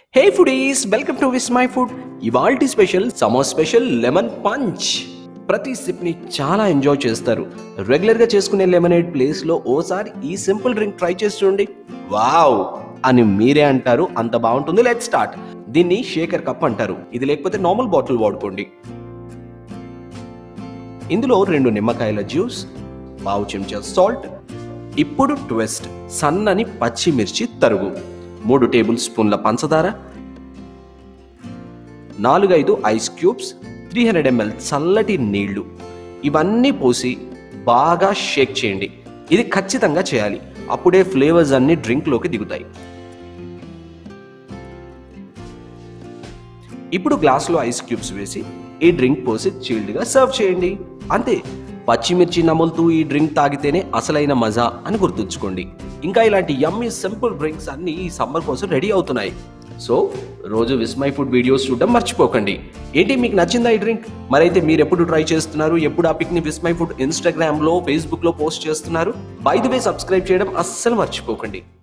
hey foodies welcome to Vismai food ఇవాల్టి special summer special lemon punch ప్రతి sip ని చాలా ఎంజాయ్ చేస్తారు రెగ్యులర్ గా చేసుకునే లెమనేడ్ ప్లేస్ లో ఓసారి ఈ సింపుల్ డ్రింక్ ట్రై చేసి చూడండి వావ్ అని మీరే అంటారు అంత బాగుంటుంది లెట్ స్టార్ట్ దీన్ని షేకర్ కప్ అంటారు ఇది లేకపోతే నార్మల్ బాటిల్ వాడుకోండి ఇందులో రెండు నిమ్మకాయల జ్యూస్ పావు చెంచా సాల్ట్ ఇప్పుడు ట్విస్ట్ సన్నని పచ్చిమిర్చి తరుగు మూడు టేబుల్ స్పూన్ల పంచదార నాలుగైదు ice cubes three hundred ML చల్లటి నీళ్లు ఇవన్నీ పోసి బాగా షేక్ చేయండి ఇది ఖచ్చితంగా చేయాలి అప్పుడే ఫ్లేవర్స్ అన్ని డ్రింక్లోకి దిగుతాయి ఇప్పుడు గ్లాసులో ఐస్ క్యూబ్స్ వేసి ఈ డ్రింక్ పోసి చిల్డ్గా సర్వ్ చేయండి అంతే పచ్చిమిర్చి నములుతూ ఈ డ్రింక్ తాగితేనే అసలైన మజా అని గుర్తుంచుకోండి ఇంకా ఇలాంటి యమ్మీ సింపుల్ డ్రింక్స్ అన్ని ఈ సమ్మర్ కోసం రెడీ అవుతున్నాయి సో రోజు విస్మై ఫుడ్ వీడియోస్ చూడడం మర్చిపోకండి ఏంటి మీకు నచ్చిందా ఈ డ్రింక్ మరైతే మీరు ఎప్పుడు ట్రై చేస్తున్నారు ఎప్పుడు ఆ పిక్ని విస్మై ఫుడ్ ఇన్స్టాగ్రామ్లో ఫేస్బుక్లో పోస్ట్ చేస్తున్నారు బై ది వే సబ్స్క్రైబ్ చేయడం అస్సలు మర్చిపోకండి